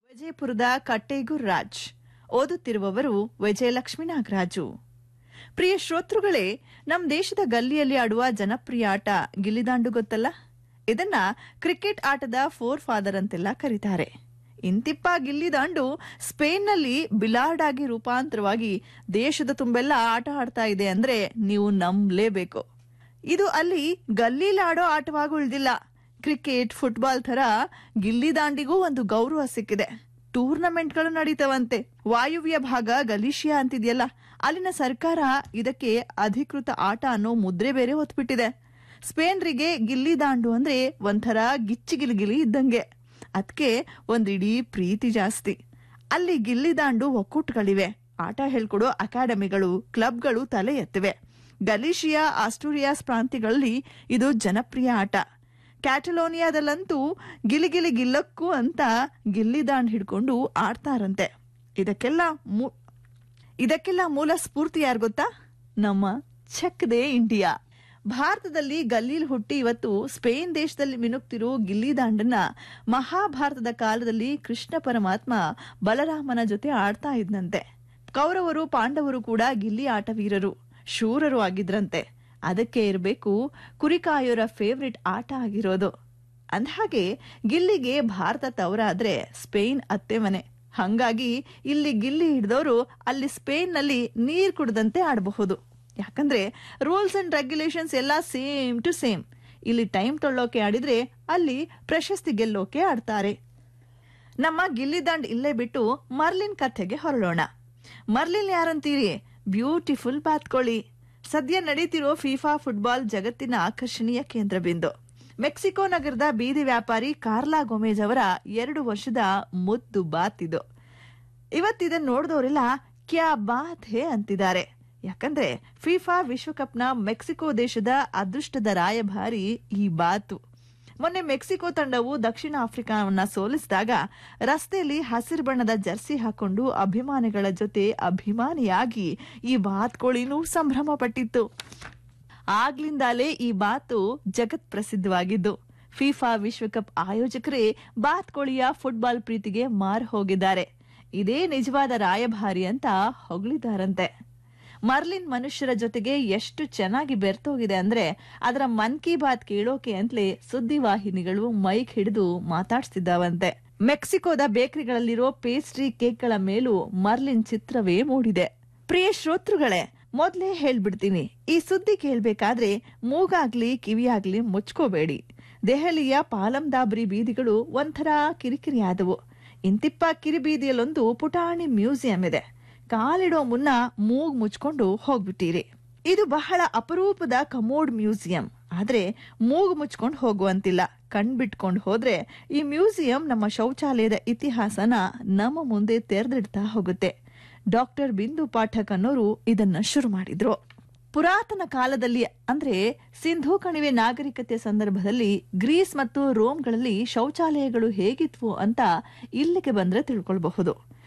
ವಿಜಯಪುರದ ಕಟ್ಟೇಗೂರ್ ರಾಜ್ ಓದುತ್ತಿರುವವರು ವಿಜಯಲಕ್ಷ್ಮೀ ನಾಗರಾಜು ಪ್ರಿಯ ಶ್ರೋತೃಗಳೇ ನಮ್ ದೇಶದ ಗಲ್ಲಿಯಲ್ಲಿ ಆಡುವ ಜನಪ್ರಿಯ ಆಟ ಗಿಲ್ಲಿದಾಂಡು ಗೊತ್ತಲ್ಲ ಇದನ್ನ ಕ್ರಿಕೆಟ್ ಆಟದ ಫೋರ್ ಫಾದರ್ ಅಂತೆಲ್ಲ ಕರೀತಾರೆ ಇಂತಿಪ್ಪ ಗಿಲ್ಲಿದಾಂಡು ಸ್ಪೇನ್ನಲ್ಲಿ ಬಿಲಾರ್ಡ್ ಆಗಿ ರೂಪಾಂತರವಾಗಿ ದೇಶದ ತುಂಬೆಲ್ಲ ಆಟ ಆಡ್ತಾ ಇದೆ ಅಂದ್ರೆ ನೀವು ನಂಬಲೇಬೇಕು ಇದು ಅಲ್ಲಿ ಗಲ್ಲೀಲಾಡೋ ಆಟವಾಗಿ ಉಳಿದಿಲ್ಲ ಕ್ರಿಕೆಟ್ ಫುಟ್ಬಾಲ್ ತರ ಗಿಲ್ಲಿದಾಂಡಿಗೂ ಒಂದು ಗೌರವ ಸಿಕ್ಕಿದೆ ಟೂರ್ನಮೆಂಟ್ಗಳು ನಡೀತವಂತೆ ವಾಯುವ್ಯ ಭಾಗ ಗಲೀಶಿಯಾ ಅಂತಿದೆಯಲ್ಲ ಅಲ್ಲಿನ ಸರ್ಕಾರ ಇದಕ್ಕೆ ಅಧಿಕೃತ ಆಟ ಅನ್ನೋ ಮುದ್ರೆ ಬೇರೆ ಹೊತ್ಬಿಟ್ಟಿದೆ ಸ್ಪೇನ್ರಿಗೆ ಗಿಲ್ಲಿದಾಂಡು ಅಂದ್ರೆ ಒಂಥರ ಗಿಚ್ಚಿಗಿಲಿಗಿಲಿ ಇದ್ದಂಗೆ ಅದಕ್ಕೆ ಒಂದಿಡೀ ಪ್ರೀತಿ ಜಾಸ್ತಿ ಅಲ್ಲಿ ಗಿಲ್ಲಿದಾಂಡು ಒಕ್ಕೂಟಗಳಿವೆ ಆಟ ಹೇಳ್ಕೊಡೋ ಅಕಾಡೆಮಿಗಳು ಕ್ಲಬ್ಗಳು ತಲೆ ಎತ್ತಿವೆ ಗಲೀಶಿಯಾ ಆಸ್ಟೂರಿಯಾಸ್ ಪ್ರಾಂತ್ಯಗಳಲ್ಲಿ ಇದು ಜನಪ್ರಿಯ ಆಟ ಕ್ಯಾಟಲೋನಿಯಾದಲ್ಲಂತೂ ಗಿಲಿಗಿಲಿ ಗಿಲ್ಲಕ್ಕೂ ಅಂತ ಗಿಲ್ಲಿದಾಂಡ್ ಹಿಡ್ಕೊಂಡು ಆಡ್ತಾರಂತೆ ಇದಕ್ಕೆಲ್ಲ ಮೂ- ಇದಕ್ಕೆಲ್ಲ ಮೂಲ ಸ್ಫೂರ್ತಿ ಯಾರು ಗೊತ್ತಾ ನಮ್ಮ ಚಕ್ದೇ ಇಂಡಿಯಾ ಭಾರತದಲ್ಲಿ ಗಲ್ಲೀಲ್ ಹುಟ್ಟಿ ಇವತ್ತು ಸ್ಪೇನ್ ದೇಶದಲ್ಲಿ ಮಿನುಗ್ತಿರೋ ಗಿಲ್ಲಿದಾಂಡನ್ನ ಮಹಾಭಾರತದ ಕಾಲದಲ್ಲಿ ಕೃಷ್ಣ ಪರಮಾತ್ಮ ಬಲರಾಮನ ಜೊತೆ ಆಡ್ತಾ ಇದ್ನಂತೆ ಕೌರವರು ಪಾಂಡವರು ಕೂಡ ಗಿಲ್ಲಿ ಆಟವೀರರು ಶೂರರು ಆಗಿದ್ರಂತೆ ಅದಕ್ಕೆ ಇರಬೇಕು ಕುರಿಕಾಯೋರ ಫೇವ್ರೆಟ್ ಆಟ ಆಗಿರೋದು ಅಂದಹಾಗೆ ಗಿಲ್ಲಿಗೆ ಭಾರತ ತವರಾದ್ರೆ ಸ್ಪೇನ್ ಅತ್ತೆ ಮನೆ ಹಂಗಾಗಿ ಇಲ್ಲಿ ಗಿಲ್ಲಿ ಹಿಡಿದವರು ಅಲ್ಲಿ ಸ್ಪೇನ್ನಲ್ಲಿ ನೀರ್ ಕುಡ್ದಂತೆ ಆಡಬಹುದು ಯಾಕಂದ್ರೆ ರೂಲ್ಸ್ ಅಂಡ್ ರೆಗ್ಯುಲೇಷನ್ಸ್ ಎಲ್ಲ ಸೇಮ್ ಟು ಸೇಮ್ ಇಲ್ಲಿ ಟೈಮ್ ತೊಳ್ಳೋಕೆ ಆಡಿದ್ರೆ ಅಲ್ಲಿ ಪ್ರಶಸ್ತಿ ಗೆಲ್ಲೋಕೆ ಆಡ್ತಾರೆ ನಮ್ಮ ಗಿಲ್ಲಿದಾಂಡ್ ಇಲ್ಲೇ ಬಿಟ್ಟು ಮರ್ಲಿನ್ ಕಥೆಗೆ ಹೊರಡೋಣ ಮರ್ಲಿನ್ ಯಾರಂತೀರಿ ಬ್ಯೂಟಿಫುಲ್ ಬಾತ್ಕೊಳ್ಳಿ ಸದ್ಯ ನಡೀತಿರೋ ಫಿಫಾ ಫುಟ್ಬಾಲ್ ಜಗತ್ತಿನ ಆಕರ್ಷಣೀಯ ಕೇಂದ್ರ ಬಿಂದು ಮೆಕ್ಸಿಕೋ ನಗರದ ಬೀದಿ ವ್ಯಾಪಾರಿ ಕಾರ್ಲಾ ಗೊಮೇಜ್ ಅವರ ಎರಡು ವರ್ಷದ ಮುದ್ದು ಬಾತ್ ಇದು ಇವತ್ತಿದನ್ನ ನೋಡಿದವರೆಲ್ಲ ಕ್ಯಾ ಬಾತ್ ಹೇ ಅಂತಿದ್ದಾರೆ ಯಾಕಂದ್ರೆ ಫಿಫಾ ವಿಶ್ವಕಪ್ನ ಮೆಕ್ಸಿಕೋ ದೇಶದ ಅದೃಷ್ಟದ ರಾಯಭಾರಿ ಈ ಬಾತು ಮೊನ್ನೆ ಮೆಕ್ಸಿಕೋ ತಂಡವು ದಕ್ಷಿಣ ಆಫ್ರಿಕಾವನ್ನ ಸೋಲಿಸಿದಾಗ ರಸ್ತೆಯಲ್ಲಿ ಹಸಿರು ಬಣ್ಣದ ಜರ್ಸಿ ಹಾಕೊಂಡು ಅಭಿಮಾನಿಗಳ ಜೊತೆ ಅಭಿಮಾನಿಯಾಗಿ ಈ ಬಾತ್ಕೋಳಿನೂ ಸಂಭ್ರಮ ಪಟ್ಟಿತ್ತು ಆಗ್ಲಿಂದಾಲೇ ಈ ಬಾತು ಜಗತ್ ಪ್ರಸಿದ್ಧವಾಗಿದ್ದು ಫಿಫಾ ವಿಶ್ವಕಪ್ ಆಯೋಜಕರೇ ಬಾತ್ಕೋಳಿಯ ಫುಟ್ಬಾಲ್ ಪ್ರೀತಿಗೆ ಮಾರು ಹೋಗಿದ್ದಾರೆ ಇದೇ ನಿಜವಾದ ರಾಯಭಾರಿ ಅಂತ ಹೊಗಳಿದಾರಂತೆ ಮರ್ಲಿನ್ ಮನುಷ್ಯರ ಜೊತೆಗೆ ಎಷ್ಟು ಚೆನ್ನಾಗಿ ಬೆರ್ತೋಗಿದೆ ಅಂದ್ರೆ ಅದರ ಮನ್ ಕಿ ಬಾತ್ ಕೇಳೋಕೆ ಅಂತಲೇ ಸುದ್ದಿವಾಹಿನಿಗಳು ಮೈಕ್ ಹಿಡಿದು ಮಾತಾಡ್ಸ್ತಿದ್ದಾವಂತೆ ಮೆಕ್ಸಿಕೋದ ಬೇಕರಿಗಳಲ್ಲಿರೋ ಪೇಸ್ಟ್ರಿ ಕೇಕ್ಗಳ ಮೇಲೂ ಮರ್ಲಿನ್ ಚಿತ್ರವೇ ಮೂಡಿದೆ ಪ್ರಿಯ ಶ್ರೋತೃಗಳೇ ಮೊದ್ಲೇ ಹೇಳ್ಬಿಡ್ತೀನಿ ಈ ಸುದ್ದಿ ಕೇಳ್ಬೇಕಾದ್ರೆ ಮೂಗಾಗ್ಲಿ ಕಿವಿಯಾಗ್ಲಿ ಮುಚ್ಕೋಬೇಡಿ ದೆಹಲಿಯ ಪಾಲಂದಾಬ್ರಿ ಬೀದಿಗಳು ಒಂಥರ ಕಿರಿಕಿರಿ ಆದವು ಇಂತಿಪ್ಪ ಕಿರಿಬೀದಿಯಲ್ಲೊಂದು ಪುಟಾಣಿ ಮ್ಯೂಸಿಯಂ ಇದೆ ಕಾಲಿಡೋ ಮುನ್ನ ಮೂಗ್ ಮುಚ್ಕೊಂಡು ಹೋಗ್ಬಿಟ್ಟಿರಿ ಇದು ಬಹಳ ಅಪರೂಪದ ಕಮೋಡ್ ಮ್ಯೂಸಿಯಂ ಆದ್ರೆ ಮೂಗು ಮುಚ್ಕೊಂಡು ಹೋಗುವಂತಿಲ್ಲ ಕಣ್ಬಿಟ್ಕೊಂಡು ಹೋದ್ರೆ ಈ ಮ್ಯೂಸಿಯಂ ನಮ್ಮ ಶೌಚಾಲಯದ ಇತಿಹಾಸನ ನಮ್ಮ ಮುಂದೆ ತೆರೆದಿಡ್ತಾ ಹೋಗುತ್ತೆ ಡಾಕ್ಟರ್ ಬಿಂದು ಪಾಠಕ್ ಅನ್ನೋರು ಇದನ್ನ ಶುರು ಮಾಡಿದ್ರು ಪುರಾತನ ಕಾಲದಲ್ಲಿ ಅಂದ್ರೆ ಸಿಂಧೂ ಕಣಿವೆ ನಾಗರಿಕತೆ ಸಂದರ್ಭದಲ್ಲಿ ಗ್ರೀಸ್ ಮತ್ತು ರೋಮ್ಗಳಲ್ಲಿ ಶೌಚಾಲಯಗಳು ಹೇಗಿದ್ವು ಅಂತ ಇಲ್ಲಿಗೆ ಬಂದ್ರೆ ತಿಳ್ಕೊಳ್ಬಹುದು